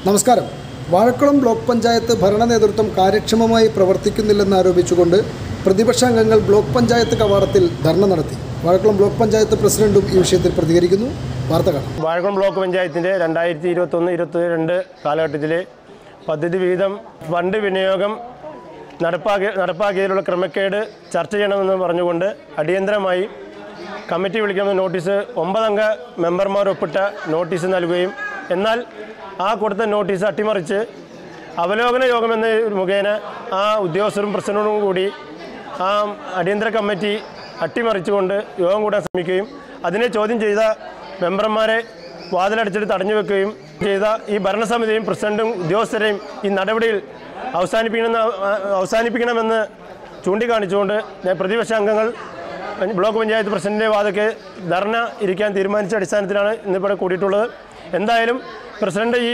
നമസ്കാരം വാഴക്കുളം ബ്ലോക്ക് പഞ്ചായത്ത് ഭരണ നേതൃത്വം കാര്യക്ഷമമായി പ്രവർത്തിക്കുന്നില്ലെന്ന് ആരോപിച്ചുകൊണ്ട് പ്രതിപക്ഷാംഗങ്ങൾ ബ്ലോക്ക് പഞ്ചായത്ത് കവാടത്തിൽ ധർണ നടത്തി വാഴക്കുളം ബ്ലോക്ക് പഞ്ചായത്ത് പ്രസിഡന്റും ഈ വിഷയത്തിൽ പ്രതികരിക്കുന്നു വാർത്ത കാണാം വാഴക്കുളം ബ്ലോക്ക് പഞ്ചായത്തിൻ്റെ രണ്ടായിരത്തി ഇരുപത്തൊന്ന് ഇരുപത്തി രണ്ട് കാലഘട്ടത്തിലെ പദ്ധതി വിഹിതം ഫണ്ട് വിനിയോഗം നടപ്പാക്കി നടപ്പാക്കിയതിലുള്ള ക്രമക്കേട് ചർച്ച ചെയ്യണമെന്ന് പറഞ്ഞുകൊണ്ട് അടിയന്തരമായി കമ്മിറ്റി വിളിക്കണമെന്ന നോട്ടീസ് ഒമ്പതംഗ മെമ്പർമാർ ഒപ്പിട്ട നോട്ടീസ് നൽകുകയും എന്നാൽ ആ കൊടുത്ത നോട്ടീസ് അട്ടിമറിച്ച് അവലോകന യോഗം എന്ന മുഖേന ആ ഉദ്യോഗസ്ഥരും പ്രസിഡന്റും കൂടി ആ അടിയന്തര കമ്മിറ്റി അട്ടിമറിച്ചുകൊണ്ട് യോഗം കൂടാൻ ശ്രമിക്കുകയും അതിനെ ചോദ്യം ചെയ്ത മെമ്പർമാരെ വാതിലടച്ചിട്ട് തടഞ്ഞു വെക്കുകയും ചെയ്ത ഈ ഭരണസമിതിയും പ്രസിഡന്റും ഉദ്യോഗസ്ഥരെയും ഈ നടപടിയിൽ അവസാനിപ്പിക്കണമെന്ന് അവസാനിപ്പിക്കണമെന്ന് ചൂണ്ടിക്കാണിച്ചുകൊണ്ട് ഞാൻ പ്രതിപക്ഷ അംഗങ്ങൾ ബ്ലോക്ക് പഞ്ചായത്ത് പ്രസിഡന്റിൻ്റെ വാദക്ക് ധർണ ഇരിക്കാൻ തീരുമാനിച്ച അടിസ്ഥാനത്തിലാണ് ഇന്നിവിടെ കൂടിയിട്ടുള്ളത് എന്തായാലും പ്രസിഡന്റ് ഈ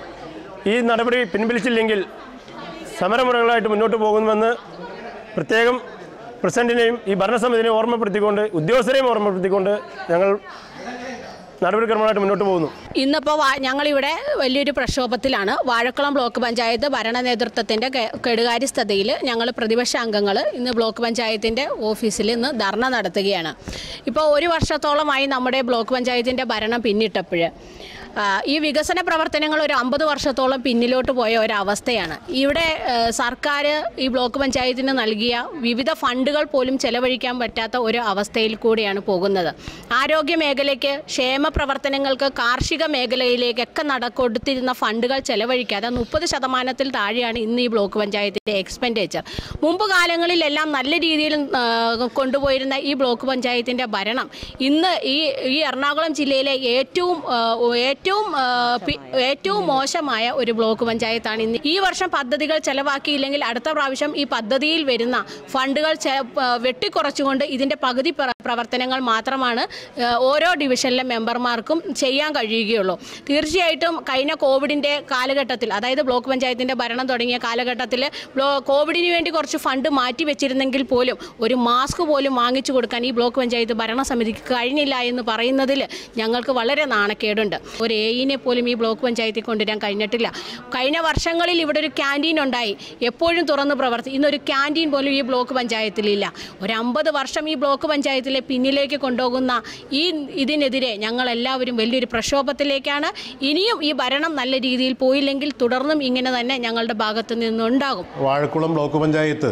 ഈ നടപടി പിൻവലിച്ചില്ലെങ്കിൽ സമരമുറകളായിട്ട് മുന്നോട്ട് പോകുമെന്ന് പ്രത്യേകം പ്രസിഡന്റിനെയും ഈ ഭരണസമിതിനെയും ഓർമ്മപ്പെടുത്തിക്കൊണ്ട് ഉദ്യോഗസ്ഥരെയും ഓർമ്മപ്പെടുത്തിക്കൊണ്ട് ഞങ്ങൾ നടപടിക്രമമായിട്ട് മുന്നോട്ട് പോകുന്നു ഇന്നിപ്പോൾ വാ ഞങ്ങളിവിടെ വലിയൊരു പ്രക്ഷോഭത്തിലാണ് വാഴക്കുളം ബ്ലോക്ക് പഞ്ചായത്ത് ഭരണ നേതൃത്വത്തിൻ്റെ കെടുകാര്യസ്ഥതയിൽ ഞങ്ങൾ പ്രതിപക്ഷ അംഗങ്ങൾ ഇന്ന് ബ്ലോക്ക് പഞ്ചായത്തിൻ്റെ ഓഫീസിൽ ഇന്ന് ധർണ നടത്തുകയാണ് ഇപ്പോൾ ഒരു വർഷത്തോളമായി നമ്മുടെ ബ്ലോക്ക് പഞ്ചായത്തിൻ്റെ ഭരണം പിന്നിട്ടപ്പോൾ ആ, ഈ വികസന പ്രവർത്തനങ്ങൾ ഒരു അമ്പത് വർഷത്തോളം പിന്നിലോട്ട് പോയ ഒരവസ്ഥയാണ് ഇവിടെ ആ, സർക്കാർ ഈ ബ്ലോക്ക് പഞ്ചായത്തിന് നൽകിയ വിവിധ ഫണ്ടുകൾ പോലും ചെലവഴിക്കാൻ പറ്റാത്ത ഒരു അവസ്ഥയിൽ കൂടിയാണ് പോകുന്നത് ആരോഗ്യ മേഖലയ്ക്ക് ക്ഷേമ പ്രവർത്തനങ്ങൾക്ക് കാർഷിക മേഖലയിലേക്കൊക്കെ നട കൊടുത്തിരുന്ന ഫണ്ടുകൾ ചെലവഴിക്കാതെ മുപ്പത് ശതമാനത്തിൽ താഴെയാണ് ഇന്ന് ഈ ബ്ലോക്ക് പഞ്ചായത്തിൻ്റെ എക്സ്പെൻഡിച്ചർ മുമ്പ് കാലങ്ങളിലെല്ലാം നല്ല രീതിയിൽ ആ, കൊണ്ടുപോയിരുന്ന ഈ ബ്ലോക്ക് പഞ്ചായത്തിൻ്റെ ഭരണം ഇന്ന് ഈ ഈ എറണാകുളം ജില്ലയിലെ ഏറ്റവും ആ, ഏറ്റവും ആ, പി- ഏറ്റവും മോശമായ ഒരു ബ്ലോക്ക് പഞ്ചായത്താണ് ഇന്ന് ഈ വർഷം പദ്ധതികൾ ചെലവാക്കിയില്ലെങ്കിൽ അടുത്ത പ്രാവശ്യം ഈ പദ്ധതിയിൽ വരുന്ന ഫണ്ടുകൾ ചെ- ആ, വെട്ടിക്കുറച്ചുകൊണ്ട് ഇതിൻ്റെ പകുതി പ്ര- പ്രവർത്തനങ്ങൾ മാത്രമാണ് ആ, ഓരോ ഡിവിഷനിലെ മെമ്പർമാർക്കും ചെയ്യാൻ കഴിയുകയുള്ളൂ തീർച്ചയായിട്ടും കഴിഞ്ഞ കോവിഡിൻ്റെ കാലഘട്ടത്തിൽ അതായത് ബ്ലോക്ക് പഞ്ചായത്തിൻ്റെ ഭരണം തുടങ്ങിയ കാലഘട്ടത്തിൽ ബ്ലോ കോവിഡിന് വേണ്ടി കുറച്ച് ഫണ്ട് മാറ്റി വെച്ചിരുന്നെങ്കിൽ പോലും ഒരു മാസ്ക് പോലും വാങ്ങിച്ചു കൊടുക്കാൻ ഈ ബ്ലോക്ക് പഞ്ചായത്ത് ഭരണസമിതിക്ക് കഴിഞ്ഞില്ല എന്ന് പറയുന്നതിൽ ഞങ്ങൾക്ക് വളരെ നാണക്കേടുണ്ട് ഒരു എയിനെ പോലും ഈ ബ്ലോക്ക് പഞ്ചായത്തിൽ കൊണ്ടുവരാൻ കഴിഞ്ഞിട്ടില്ല കഴിഞ്ഞ വർഷങ്ങളിൽ ഇവിടെ ഒരു ക്യാൻറ്റീൻ ഉണ്ടായി എപ്പോഴും തുറന്ന് പ്രവർത്തി ഇന്നൊരു ക്യാൻറ്റീൻ പോലും ഈ ബ്ലോക്ക് പഞ്ചായത്തിലില്ല ഒരു അമ്പത് വർഷം ഈ ബ്ലോക്ക് പഞ്ചായത്തിലെ പിന്നിലേക്ക് കൊണ്ടുപോകുന്ന ഈ ഇതിനെതിരെ ഞങ്ങളെല്ലാവരും വലിയൊരു പ്രക്ഷോഭത്തിലേക്കാണ് ഇനിയും ഈ ഭരണം നല്ല രീതിയിൽ പോയില്ലെങ്കിൽ തുടർന്നും ഇങ്ങനെ തന്നെ ഞങ്ങളുടെ ഭാഗത്തു നിന്നുണ്ടാകും വാഴക്കുളം ബ്ലോക്ക് പഞ്ചായത്ത്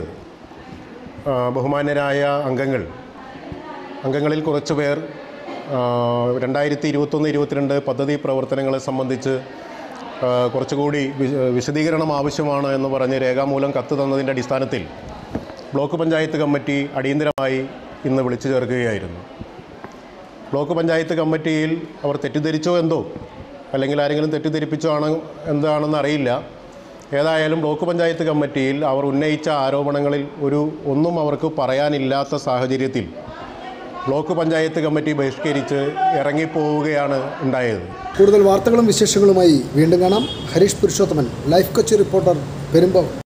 ആ, ബഹുമാന്യരായ അംഗങ്ങൾ അംഗങ്ങളിൽ കുറച്ച് പേർ ആ, രണ്ടായിരത്തി ഇരുപത്തൊന്ന് ഇരുപത്തിരണ്ട് പദ്ധതി പ്രവർത്തനങ്ങളെ സംബന്ധിച്ച് ആ, കുറച്ചുകൂടി വി- വിശദീകരണം ആവശ്യമാണ് എന്ന് പറഞ്ഞ് രേഖാമൂലം കത്ത് തന്നതിൻ്റെ അടിസ്ഥാനത്തിൽ ബ്ലോക്ക് പഞ്ചായത്ത് കമ്മിറ്റി അടിയന്തരമായി ഇന്ന് വിളിച്ചു ചേർക്കുകയായിരുന്നു ബ്ലോക്ക് പഞ്ചായത്ത് കമ്മിറ്റിയിൽ അവർ തെറ്റിദ്ധരിച്ചോ എന്തോ അല്ലെങ്കിൽ ആരെങ്കിലും തെറ്റിദ്ധരിപ്പിച്ചോ ആണ് എന്താണെന്ന് അറിയില്ല ഏതായാലും ബ്ലോക്ക് പഞ്ചായത്ത് കമ്മിറ്റിയിൽ അവർ ഉന്നയിച്ച ആരോപണങ്ങളിൽ ഒരു ഒന്നും അവർക്ക് പറയാനില്ലാത്ത സാഹചര്യത്തിൽ ബ്ലോക്ക് പഞ്ചായത്ത് കമ്മിറ്റി ബഹിഷ്കരിച്ച് ഇറങ്ങിപ്പോവുകയാണ് ഉണ്ടായത് കൂടുതൽ വാർത്തകളും വിശേഷങ്ങളുമായി വീണ്ടും കാണാം ഹരീഷ് പുരുഷോത്തമൻ ലൈഫ് കൊച്ചി റിപ്പോർട്ടർ പെരുമ്പാവൂർ